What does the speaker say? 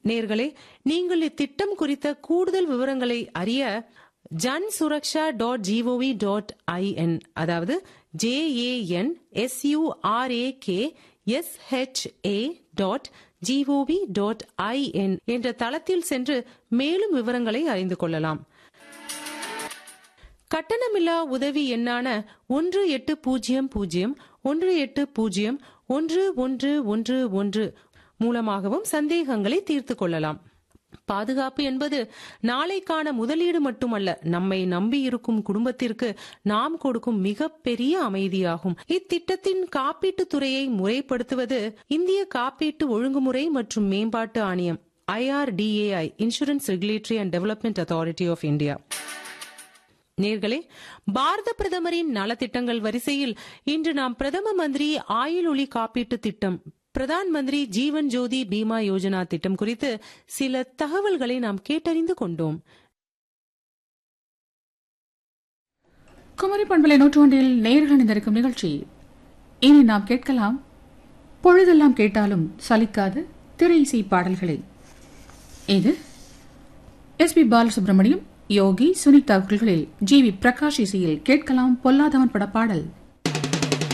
நேர்களே நீங்கள் இத்திட்டம் குறித்த கூடுதல் விவரங்களை அறிய Jan Suraksha dot GOV dot IN அதாவது JAN SURAK SHA dot GOV dot IN என்ற தளத்தில் சென்று மேலும் விவரங்களை அறிந்து கொள்ளலாம் கட்டணமில்லா உதவி எண்ணான ஒன்று எட்டு பூஜ்ஜியம் பூஜ்ஜியம் ஒன்று எட்டு பூஜ்ஜியம் ஒன்று ஒன்று ஒன்று ஒன்று மூலமாகவும் சந்தேகங்களை தீர்த்து கொள்ளலாம் பாதுகாப்பு என்பது நாளைக்கான முதலீடு மட்டுமல்ல நம்மை நம்பி இருக்கும் குடும்பத்திற்கு நாம் கொடுக்கும் மிகப்பெரிய அமைதியாகும் இத்திட்டத்தின் காப்பீட்டுத் துறையை முறைப்படுத்துவது இந்திய காப்பீட்டு ஒழுங்குமுறை மற்றும் மேம்பாட்டு ஆணையம் IRDAI insurance regulatory and development authority of India நேர்களே பாரத பிரதமரின் நலத்திட்டங்கள் வரிசையில் இன்று நாம் பிரதம மந்திரி ஆயுள் ஒளி காப்பீட்டு திட்டம் பிரதான் மந்திரி ஜீவன் ஜோதி பீமா யோஜனா திட்டம் குறித்து சில தகவல்களை நாம் கேட்டறிந்து கொண்டோம் குமரி பண்பலை நூற்றாண்டில் நேர்கள் இணைந்திருக்கும் நிகழ்ச்சி இனி நாம் கேட்கலாம் பொழுதெல்லாம் கேட்டாலும் சலிக்காத திரை இசை பாடல்களை இது எஸ் பி பாலசுப்ரமணியம் யோகி சுனிதா குரல்களில் ஜி வி பிரகாஷ் இசையில் கேட்கலாம் பொல்லாதவன் பட பாடல்